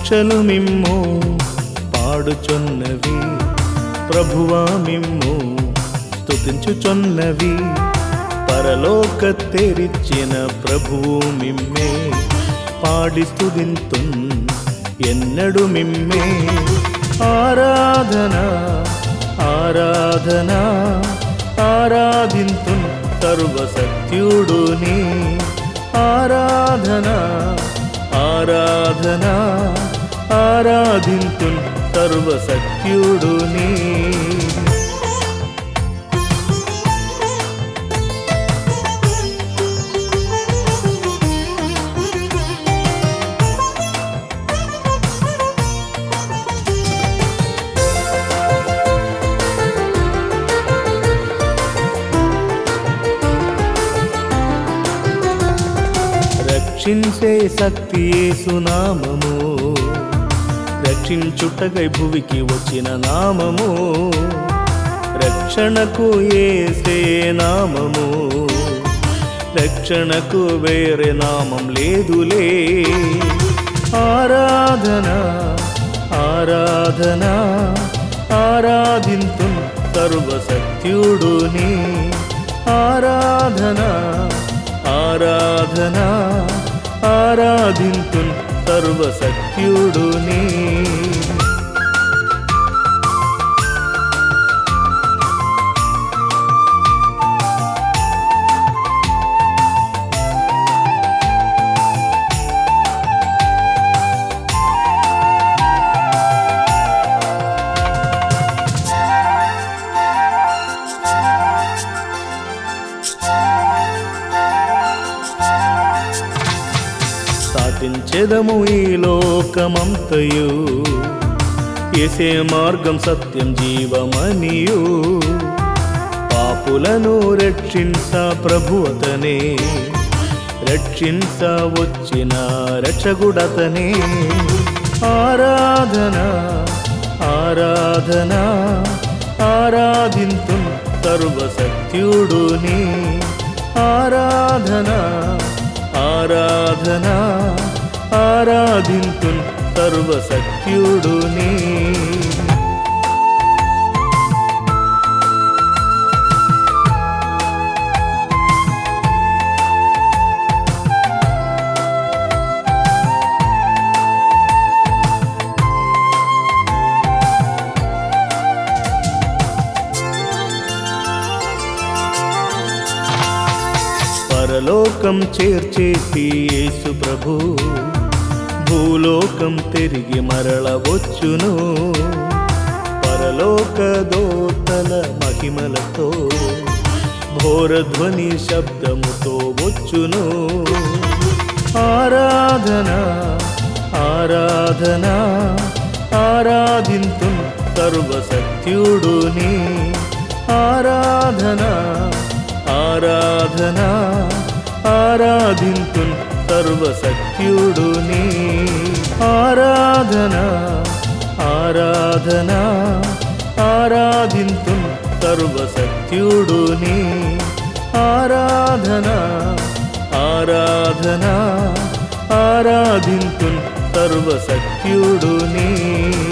పక్షలు మిమ్ము పాడుచున్నవి ప్రభువా మిమ్ము స్తుతించుచున్నవి పరలోక తెరిచిన ప్రభువు మిమ్మే పాడి స్తుతింతున్ ఎన్నడు మిమ్మే ఆరాధన ఆరాధన ఆరాధింతున్ సర్వసత్యుడుని ఆరాధన ఆరాధన ఆరాధింతున్ సర్వసత్యుడుని రక్షించే శక్తి సునామము రక్షించుటకై భువికి వచ్చిన నామము రక్షణకు ఏసే నామము రక్షణకు వేరే నామం లేదులే ఆరాధన ఆరాధన ఆరాధింతు సర్వసత్యుడుని ఆరాధన ఆరాధన ఆరాధింతు సర్వసత్యుడుని సాటించెదము ఈ లోకమంతయు ఏసే మార్గం సత్యం జీవమనియు పాపులను రక్షించ ప్రభువతనే రక్షించ వచ్చిన రక్షగుడతనే ఆరాధన ఆరాధన ఆరాధింతు సర్వసత్యుడుని ఆరాధన ఆరాధన ఆరాధింతు సర్వసత్యుడుని పరలోకం చేర్చేటి యేసు ప్రభు భూలోకం తిరిగి మరల వచ్చును పరలోక దోతల మహిమలతో ఘోరధ్వని శబ్దముతో వచ్చును ఆరాధన ఆరాధన ఆరాధింతు సర్వసత్యుడుని ఆరాధన ఆరాధన ఆరాధింతు సర్వసత్యుడుని ఆరాధన ఆరాధన ఆరాధింతు సర్వసత్యుడుని ఆరాధన ఆరాధన ఆరాధింతు సర్వసత్యుడుని